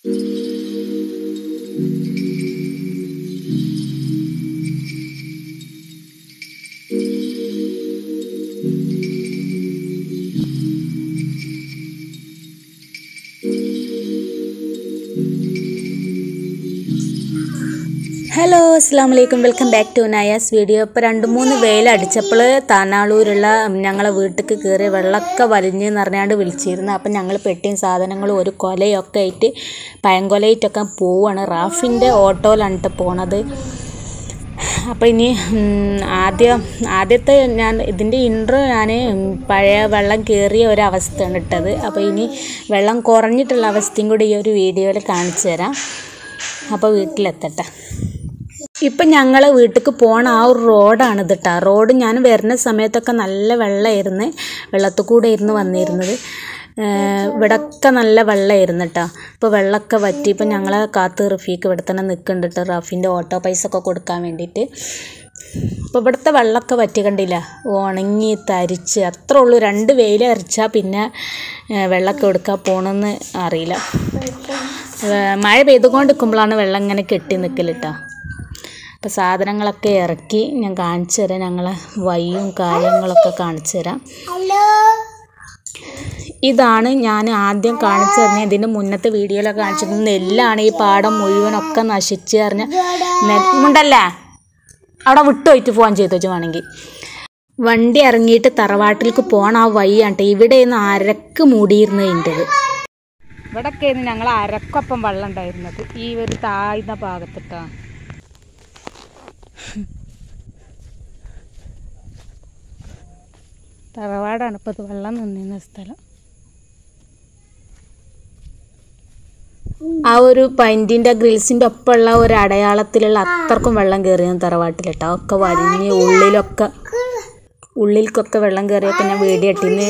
hello അസ്സാം വലൈക്കും welcome back to Nayas video ഇപ്പോൾ രണ്ട് മൂന്ന് വെയിലടിച്ചപ്പോൾ താനാളൂരുള്ള ഞങ്ങളെ വീട്ടിലേക്ക് കയറി വെള്ളമൊക്കെ വലിഞ്ഞ് നിറഞ്ഞാണ്ട് വിളിച്ചിരുന്നു അപ്പം ഞങ്ങൾ പെട്ടിയും സാധനങ്ങളും ഒരു കൊലയൊക്കെ ആയിട്ട് പഴംകൊലയിട്ടൊക്കെ പോവാണ് റാഫിൻ്റെ ഓട്ടോയിലാണ് ട്ടോ പോണത് അപ്പോൾ ഇനി ഉം, ആദ്യം ആദ്യത്തെ ഞാൻ ഇതിൻ്റെ ഇൻട്രോ ഞാൻ പഴയ വെള്ളം കയറിയ ഒരു അവസ്ഥയാണ് ഇട്ടത് അപ്പോൾ ഇനി വെള്ളം കുറഞ്ഞിട്ടുള്ള അവസ്ഥയും കൂടി ഈ ഒരു വീഡിയോയിൽ കാണിച്ചു തരാം അപ്പോൾ വീട്ടിലെത്തട്ടെ ഇപ്പം ഞങ്ങളെ വീട്ടിലേക്ക് പോണ ആ ഒരു റോഡാണ് ഇത് കേട്ടോ റോഡ് ഞാൻ വരുന്ന സമയത്തൊക്കെ നല്ല വെള്ളമായിരുന്നു വെള്ളത്തിൽ കൂടെ ആയിരുന്നു വന്നിരുന്നത് ഏഹ് ഇവിടൊക്കെ നല്ല വെള്ളമായിരുന്നു കേട്ടോ ഇപ്പോൾ വെള്ളമൊക്കെ വറ്റി ഇപ്പം ഞങ്ങളെ കാത്ത് റഫീക്ക് ഇവിടെ തന്നെ നിൽക്കുന്നുണ്ട് കേട്ടോ റഫീൻ്റെ ഓട്ടോ പൈസ ഒക്കെ കൊടുക്കാൻ വേണ്ടിയിട്ട് ഇപ്പോൾ ഇവിടുത്തെ വെള്ളമൊക്കെ വറ്റി കണ്ടില്ല ഉണങ്ങി തരിച്ച് അത്രേ ഉള്ളൂ രണ്ട് വെയിൽ അരച്ചാൽ പിന്നെ ഏഹ് വെള്ളമൊക്കെ എടുക്കാൻ പോകണമെന്ന് അറിയില്ല ഏഹ് മഴ പെയ്തുകൊണ്ടിരിക്കുമ്പോഴാണ് വെള്ളം ഇങ്ങനെ കെട്ടി നിൽക്കലിട്ടോ അപ്പോൾ സാധനങ്ങളൊക്കെ ഇറക്കി ഞാൻ കാണിച്ചു തരാം ഞങ്ങളെ വയ്യും കാര്യങ്ങളൊക്കെ കാണിച്ചു തരാം ഇതാണ് ഞാൻ ആദ്യം കാണിച്ചു തരുന്ന ഇതിൻ്റെ മുന്നത്തെ വീഡിയോയിലൊക്കെ കാണിച്ചിരുന്നത് നെല്ലാണ് ഈ പാടം മുഴുവനൊക്കെ നശിച്ച് അറിഞ്ഞ നെല്ലുണ്ടല്ലേ അവിടെ വിട്ടുപോയിട്ട് ഫോൺ ചെയ്തു വെച്ചു വേണമെങ്കിൽ വണ്ടി ഇറങ്ങിയിട്ട് തറവാട്ടിലേക്ക് പോണ ആ വഴിയാണ് ഇവിടെ നിന്ന് അരക്ക് മൂടിയിരുന്നത് ഇതിൻ്റെത് ഇവിടൊക്കെ ഞങ്ങൾ അരക്കൊപ്പം വെള്ളം ഉണ്ടായിരുന്നത് ഈ ഒരു താഴ്ന്ന ഭാഗത്തിട്ടാ തറവാടാണ് ഇപ്പോൾ ഇത് വെള്ളം നിന്നിരുന്ന സ്ഥലം ആ ഒരു പൈൻറ്റിൻ്റെ ഗ്രിൽസിൻ്റെ ഒപ്പമുള്ള ഒരു അടയാളത്തിലുള്ള അത്രക്കും വെള്ളം കയറിയ തറവാട്ടിലിട്ടോ ഒക്കെ വലിഞ്ഞ് ഉള്ളിലൊക്കെ ഉള്ളിൽക്കൊക്കെ വെള്ളം കയറിയൊക്കെ ഞാൻ വേടിയട്ടിന്ന്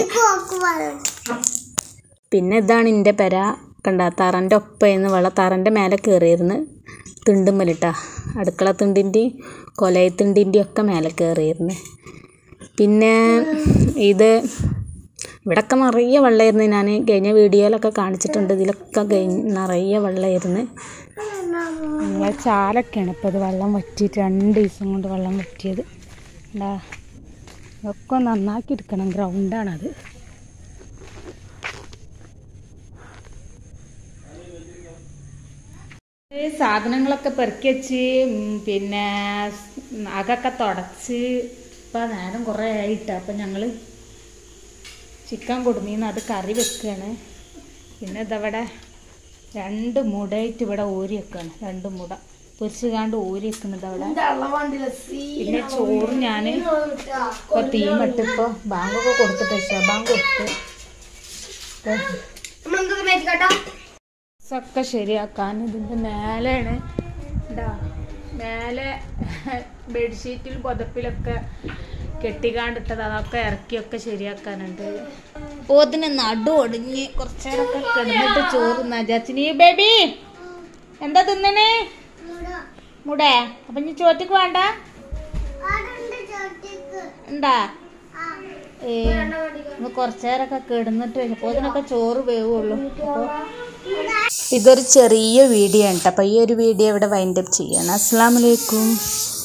പിന്നെ ഇതാണ് എൻ്റെ പെര കണ്ട തറൻ്റെ ഒപ്പമായിരുന്നു വെള്ളം തറൻ്റെ മേലെ കയറിയിരുന്നു തിണ്ടുമ്മലിട്ടാ അടുക്കള തിണ്ടിൻ്റെയും കൊലയത്തിണ്ടിൻ്റെയും ഒക്കെ മേലെ കയറിയിരുന്നു പിന്നെ ഇത് ഇവിടൊക്കെ നിറയെ വെള്ളമായിരുന്നു ഞാൻ കഴിഞ്ഞ വീഡിയോയിലൊക്കെ കാണിച്ചിട്ടുണ്ട് ഇതിലൊക്കെ കഴിഞ്ഞ് നിറയെ വെള്ളമായിരുന്നു നമ്മളെ ചാലൊക്കെയാണ് ഇപ്പോൾ ഇത് വെള്ളം വറ്റിയിട്ട് രണ്ട് ദിവസം കൊണ്ട് വെള്ളം വറ്റിയത് എന്താ ഇതൊക്കെ നന്നാക്കി എടുക്കണം ഗ്രൗണ്ടാണത് ഈ സാധനങ്ങളൊക്കെ പെറുക്കി വെച്ച് ഉം, പിന്നെ സ് അകൊക്കെ തുടച്ച് ഇപ്പം നേരം കുറേ ആയിട്ട് അപ്പം ഞങ്ങൾ ചിക്കൻ കൊടുന്നീന്ന് അത് കറി വെക്കുകയാണ് പിന്നെ ഇതവിടെ രണ്ട് മുടയായിട്ട് ഇവിടെ ഊരി വെക്കുകയാണ് രണ്ട് മുട പൊരിച്ച് കാണ്ട് ഊരി വെക്കുന്നത് അവിടെ പിന്നെ ചോറ് ഞാൻ ഇപ്പോൾ തീമിട്ട് ഇപ്പോൾ ബാങ്കൊക്കെ കൊടുത്തിട്ട് വെച്ചാൽ ബാങ്ക് കൊടുത്ത് ഒക്കെ ശരിയാക്കാൻ ഇതിൻ്റെ മേലെയാണ് ഇതാ മേലെ ബെഡ്ഷീറ്റിൽ പുതപ്പിലൊക്കെ കെട്ടിക്കാണ്ടിട്ടത് അതൊക്കെ ഇറക്കിയൊക്കെ ശരിയാക്കാനുണ്ട് ഓതിന് നടു ഒടിഞ്ഞ് കുറച്ചേരൊക്കെ കിടന്നിട്ട് ചോറ് നജാച്ചിനി ബേബി എന്താ തിന്നണേ മുടേ അപ്പൊ ഇനി ചോറ്റക്ക് വേണ്ട ഉണ്ടാ ഏ ഒന്ന് കുറച്ചേരൊക്കെ കിടന്നിട്ട് അപ്പോൾ ഇതിനൊക്കെ ചോറ് വേവുള്ളൂ അപ്പോൾ ഇതൊരു ചെറിയ വീഡിയോ ഉണ്ട് അപ്പോൾ ഈ ഒരു വീഡിയോ ഇവിടെ വൈൻഡപ്പ് ചെയ്യണം അസ്സാം വലൈക്കും